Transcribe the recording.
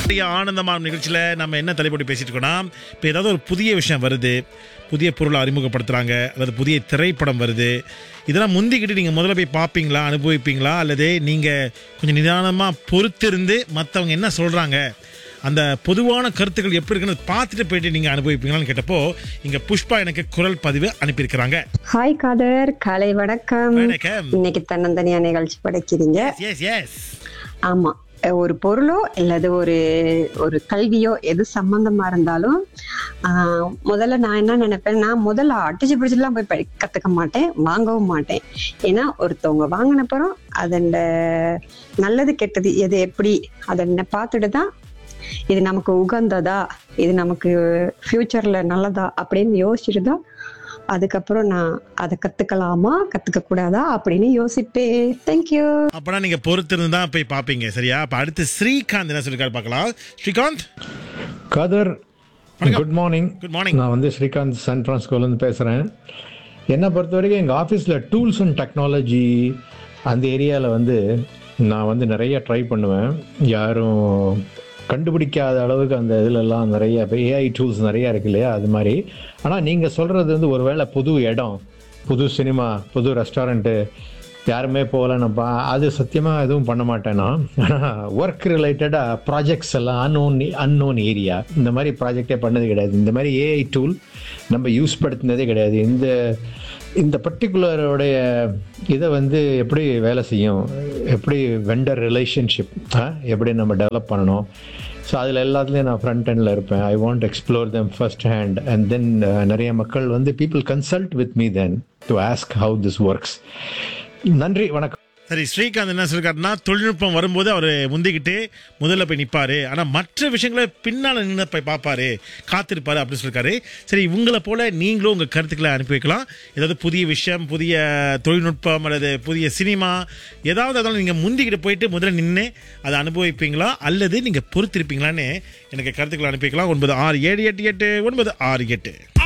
இன்றைய ஆனந்தமான நிகழ்ச்சியில் நம்ம என்ன தலைப்படி பேசிட்டு இருக்கோம்னா இப்போ ஏதாவது ஒரு புதிய விஷயம் வருது புதிய பொருளை அறிமுகப்படுத்துகிறாங்க அல்லது புதிய திரைப்படம் வருது இதெல்லாம் முந்திக்கிட்டு நீங்கள் முதல்ல போய் பார்ப்பீங்களா அனுபவிப்பீங்களா அல்லது நீங்கள் கொஞ்சம் நிதானமாக பொறுத்திருந்து மற்றவங்க என்ன சொல்கிறாங்க அந்த பொதுவான கருத்துக்கள் எப்படி இருக்குன்னு பார்த்துட்டு போயிட்டு நீங்கள் அனுபவிப்பீங்களான்னு கேட்டப்போ இங்கே புஷ்பா எனக்கு குரல் பதிவு அனுப்பியிருக்கிறாங்க ஹாய் காதர் காலை வணக்கம் வணக்கம். இன்னைக்கு தன்னந்தனியா நிகழ்ச்சி படைக்கிறீங்க எஸ் எஸ் ஆமா ஒரு பொருளோ அல்லது ஒரு ஒரு கல்வியோ எது சம்பந்தமா இருந்தாலும் ஆஹ், முதல்ல நான் என்ன நினைப்பேன் நான் முதல்ல அடிச்சு பிடிச்சலாம் போய் படி கத்துக்க மாட்டேன் வாங்கவும் மாட்டேன் ஏன்னா ஒருத்தவங்க வாங்கினப்புறம் அதோட நல்லது கெட்டது எது எப்படி அதை பார்த்துட்டு தான் இது நமக்கு உகந்ததா இது நமக்கு ஃபியூச்சர்ல நல்லதா அப்படின்னு யோசிச்சுட்டு தான் அதுக்கப்புறம் நான் அதை கத்துக்கலாமா கத்துக்க கூடாதா அப்படின்னு யோசிப்பேன் தேங்க்யூ அப்போனா நீங்கள் பொறுத்திருந்து தான் போய் பார்ப்பீங்க சரியா அப்போ அடுத்து ஸ்ரீகாந்த் என்ன சொல்லிருக்காரு பார்க்கலாம் ஸ்ரீகாந்த் கதர் குட் மார்னிங் குட் மார்னிங் நான் வந்து ஸ்ரீகாந்த் சான் பிரான்ஸ்கோலேருந்து பேசுகிறேன் என்னை பொறுத்த வரைக்கும் எங்கள் ஆஃபீஸில் டூல்ஸ் அண்ட் டெக்னாலஜி அந்த ஏரியாவில் வந்து நான் வந்து நிறைய ட்ரை பண்ணுவேன் யாரும் கண்டுபிடிக்காத அளவுக்கு அந்த இதிலெல்லாம் நிறைய இப்போ ஏஐ டூல்ஸ் நிறைய இருக்கு இல்லையா அது மாதிரி ஆனால் நீங்கள் சொல்கிறது வந்து ஒருவேளை புது இடம் புது சினிமா புது ரெஸ்டாரண்ட்டு யாருமே போகலன்னப்பா அது சத்தியமாக எதுவும் பண்ண மாட்டேன் நான் ஆனால் ஒர்க் ரிலேட்டடாக ப்ராஜெக்ட்ஸ் எல்லாம் அன்னோன் அன்னோன் ஏரியா இந்த மாதிரி ப்ராஜெக்டே பண்ணது கிடையாது இந்த மாதிரி ஏஐ டூல் நம்ம யூஸ் படுத்தினதே கிடையாது இந்த இந்த பர்டிகுலருடைய இதை வந்து எப்படி வேலை செய்யும் எப்படி வெண்டர் ரிலேஷன்ஷிப் எப்படி நம்ம டெவலப் பண்ணணும் ஸோ அதில் எல்லாத்துலேயும் நான் ஃப்ரண்ட் எண்டில் இருப்பேன் I want explore them first hand and then நிறைய மக்கள் வந்து people consult with me then to ask how this works நன்றி வணக்கம் சரி ஸ்ரீகாந்த் என்ன சொல்லிருக்காருன்னா தொழில்நுட்பம் வரும்போது அவர் முந்திக்கிட்டு முதல்ல போய் நிற்பாரு ஆனால் மற்ற விஷயங்களை பின்னால் நின்று போய் பார்ப்பாரு காத்திருப்பாரு அப்படின்னு சொல்லியிருக்காரு சரி உங்களை போல நீங்களும் உங்கள் கருத்துக்களை அனுப்பி வைக்கலாம் ஏதாவது புதிய விஷயம் புதிய தொழில்நுட்பம் அல்லது புதிய சினிமா ஏதாவது அதெல்லாம் நீங்கள் முந்திக்கிட்டு போயிட்டு முதல்ல நின்று அதை அனுபவிப்பீங்களா அல்லது நீங்கள் பொறுத்திருப்பீங்களான்னு எனக்கு கருத்துக்களை அனுப்பி வைக்கலாம் ஒன்பது ஆறு ஏழு எட்டு எட்டு ஒன்பது ஆறு எட்டு